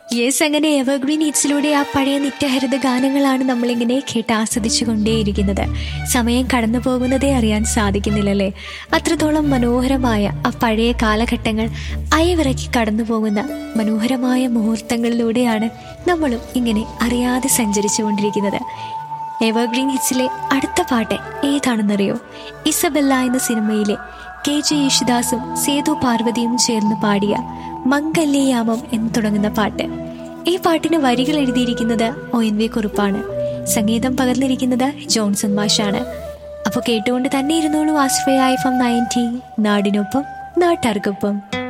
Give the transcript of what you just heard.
yes അങ്ങനെ evergreen ഹിറ്റ്സിലൂടെ ആ പഴയ നിത്യഹരിത ഗാനങ്ങളാണ് നമ്മളിങ്ങനെ കേട്ട് ആസ്വദിച്ചു കൊണ്ടേയിരിക്കുന്നത് സമയം കടന്നു പോകുന്നതേ അറിയാൻ സാധിക്കുന്നില്ലല്ലേ അത്രത്തോളം മനോഹരമായ ആ പഴയ കാലഘട്ടങ്ങൾ അയവിറക്കി കടന്നു പോകുന്ന മനോഹരമായ മുഹൂർത്തങ്ങളിലൂടെയാണ് നമ്മളും ഇങ്ങനെ അറിയാതെ സഞ്ചരിച്ചു കൊണ്ടിരിക്കുന്നത് എവർഗ്രീൻ ഹിറ്റ്സിലെ അടുത്ത പാട്ട് ഏതാണെന്നറിയോ ഇസബെല്ല എന്ന സിനിമയിലെ കെ ജെ യേശുദാസും സേതു പാർവതിയും ചേർന്ന് പാടിയ മംഗല്യയാമം എന്ന് തുടങ്ങുന്ന പാട്ട് ഈ പാട്ടിന് വരികൾ എഴുതിയിരിക്കുന്നത് ഒ എൻ വി കുറുപ്പാണ് സംഗീതം പകർന്നിരിക്കുന്നത് ജോൺസൺ മാഷാണ് അപ്പോൾ കേട്ടുകൊണ്ട് തന്നെ ഇരുന്നോളൂ ആശ്രയ എഫ് എം നയൻറ്റി നാടിനൊപ്പം നാട്ടാർക്കൊപ്പം